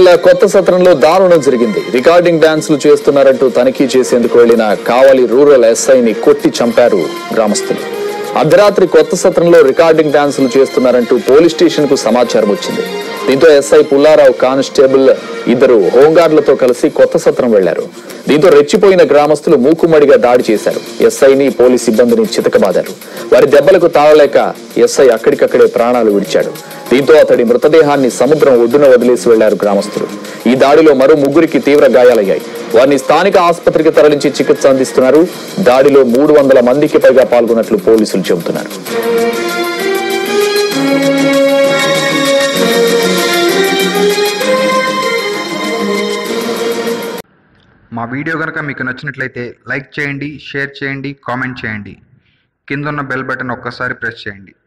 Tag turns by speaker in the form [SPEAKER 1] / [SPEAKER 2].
[SPEAKER 1] జిల్లా కొత్త సత్రంలో దారుణం జరిగింది రికార్డింగ్ డాన్సులు చేస్తున్నారంటూ తనిఖీ చేసేందుకు వెళ్లిన కావలి రూరల్ ఎస్ఐని కొట్టి చంపారు గ్రామస్తులు అర్ధరాత్రి కొత్త సత్రంలో రికార్డింగ్ డాన్సులు చేస్తున్నారంటూ పోలీస్ స్టేషన్ కు సమాచారం వచ్చింది దీంతో ఎస్ఐ పుల్లారావు కానిస్టేబుల్ ఇద్దరు హోంగార్డులతో కలిసి కొత్త సత్రం వెళ్లారు దీంతో రెచ్చిపోయిన గ్రామస్తులు మూకుమ్మడిగా దాడి చేశారు ఎస్ఐని పోలీస్ సిబ్బందిని చితకబాదారు వారి దెబ్బలకు తాళలేక ఎస్ఐ అక్కడికక్కడే ప్రాణాలు విడిచాడు దీంతో అతడి మృతదేహాన్ని సముద్రం ఒడ్డున వదిలేసి వెళ్లారు గ్రామస్తులు ఈ దాడిలో మరో ముగ్గురికి తీవ్ర గాయాలయ్యాయి వారిని స్థానిక ఆసుపత్రికి తరలించి చికిత్స అందిస్తున్నారు దాడిలో మూడు వందల మందికి పైగా పాల్గొన్నట్లు పోలీసులు చెబుతున్నారు
[SPEAKER 2] మా వీడియో కనుక మీకు నచ్చినట్లయితే లైక్ చేయండి షేర్ చేయండి కామెంట్ చేయండి కింద ఉన్న బెల్ బటన్ ఒక్కసారి ప్రెస్ చేయండి